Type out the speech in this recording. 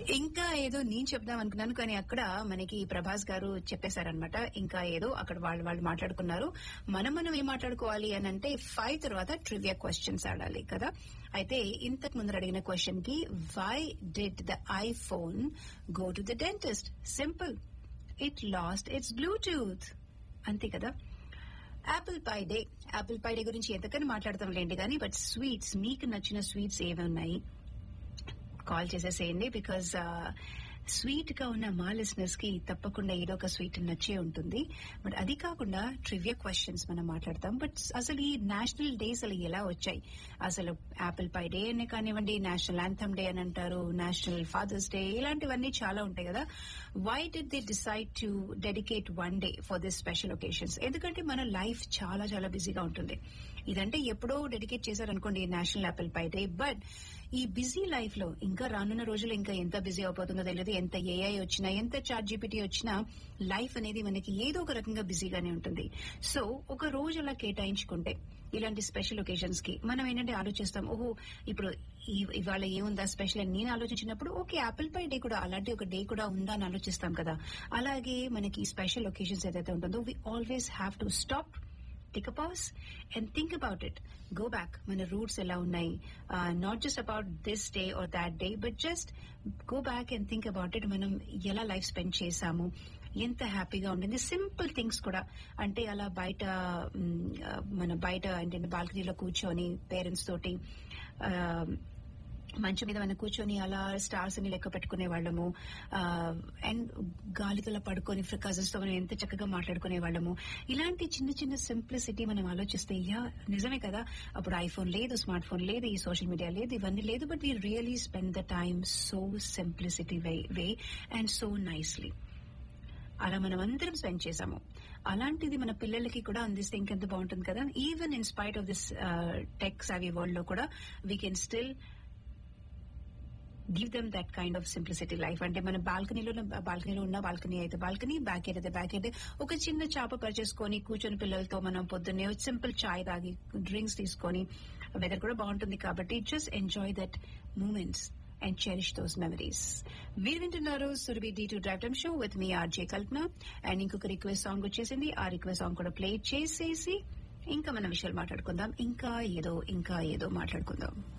ఇంకా ఏదో నేను చెప్దాం అనుకున్నాను కానీ అక్కడ మనకి ప్రభాస్ గారు చెప్పేశారనమాట ఇంకా ఏదో అక్కడ వాళ్ళు వాళ్ళు మాట్లాడుకున్నారు మనం మనం ఏం మాట్లాడుకోవాలి అని అంటే ఫైవ్ తర్వాత ట్రివియా క్వశ్చన్స్ ఆడాలి కదా అయితే ఇంతకు ముందర అడిగిన క్వశ్చన్ కి why did the iPhone go to the dentist simple it lost its Bluetooth అంతే కదా apple pie day apple pie day గురించి ఎంతకని మాట్లాడతాం లేండి కానీ బట్ స్వీట్స్ మీకు నచ్చిన స్వీట్స్ ఏమి ఉన్నాయి కాల్ చేసేసేయండి బికాజ్ స్వీట్ గా ఉన్న మా లిసనర్స్ కి తప్పకుండా ఏదో ఒక స్వీట్ నచ్చే ఉంటుంది బట్ అది కాకుండా ట్రివియా క్వశ్చన్స్ మనం మాట్లాడతాం బట్ అసలు ఈ నేషనల్ డేస్ అసలు ఎలా వచ్చాయి అసలు యాపిల్ పై డే అని కానివ్వండి నేషనల్ యాంథమ్ డే అని అంటారు నేషనల్ ఫాదర్స్ డే ఇలాంటివన్నీ చాలా ఉంటాయి కదా why did they decide to dedicate one day for this special occasions ఎందుకంటే మన లైఫ్ చాలా చాలా బిజీగా ఉంటుంది ఇదంటే ఎప్పుడో డెడికేట్ చేశారనుకోండి national apple pie day but ఈ బిజీ లైఫ్ లో ఇంకా రానున్న రోజులు ఇంకా ఎంత బిజీ అయిపోతుందో తెలియదు ఎంత ఏఐ వచ్చినా ఎంత చాట్ జీపీటీ వచ్చినా లైఫ్ అనేది మనకి ఏదో ఒక రకంగా బిజీగానే ఉంటుంది సో ఒక రోజు అలా కేటాయించుకుంటే ఇలాంటి స్పెషల్ ఒకేషన్స్ కి మనం ఏంటంటే ఆలోచిస్తాం ఓహో ఇప్పుడు ఈ- ఇవాళ ఏముందా స్పెషల్ అని నేను ఆలోచించినప్పుడు ఓకే యాపిల్ పై డే కూడా అలాంటి ఒక డే కూడా ఉందా అని ఆలోచిస్తాం కదా అలాగే మనకి స్పెషల్ ఒకేషన్స్ ఏదైతే ఉంటుందో we always have to stop take a pause and think about it go back మన రూట్స్ ఎలా ఉన్నాయి not just about this day or that day but just go back and think about it మనం ఎలా life spend చేశాము ఎంత హ్యాపీగా ఉండింది simple things కూడా అంటే అలా బయట మ్, ఆ, మన బయట అంటే బాల్కనీలో కూర్చొని పేరెంట్స్ తోటి ఆ, మంచం మీద మనం కూర్చొని అలా స్టార్స్ ని లెక్క పెట్టుకునే వాళ్ళము అండ్ గాలితో పడుకొని కజిన్స్ తో మనం ఎంత చక్కగా మాట్లాడుకునే వాళ్ళము ఇలాంటి చిన్న చిన్న సింప్లిసిటీ మనం ఆలోచిస్తే యా నిజమే కదా అప్పుడు ఐఫోన్ లేదు స్మార్ట్ ఫోన్ లేదు ఈ సోషల్ మీడియా లేదు ఇవన్నీ లేదు but we really spend the time so simplicity way way and so nicely అలా మనం అందరం స్పెండ్ చేసాము అలాంటిది మన పిల్లలకి కూడా అందిస్తే ఇంకెంత బాగుంటుంది కదా even in spite of this tech savvy world లో కూడా we can still give them that kind of simplicity life అంటే మన బాల్కనీలో బాల్కనీలో ఉన్న బాల్కనీ అయితే బాల్కనీ బ్యాక్ ఎయిట్ అయితే బ్యాక్ అయితే ఒక చిన్న చాప పర్చేసుకొని కూర్చొని పిల్లలతో మనం పొద్దున్నే సింపుల్ చాయ్ తాగి డ్రింక్స్ తీసుకొని వెదర్ కూడా బాగుంటుంది కాబట్టి just enjoy that moments and cherish those memories మీరు వింటున్నారు Surabhi D to drive time show with me RJ Kalpana and ఇంకొక రిక్వెస్ట్ సాంగ్ వచ్చేసింది ఆ రిక్వెస్ట్ సాంగ్ కూడా ప్లే చేసేసి ఇంకా మన విషయాలు మాట్లాడుకుందాం ఇంకా ఏదో ఇంకా ఏదో మాట్లాడుకుందాం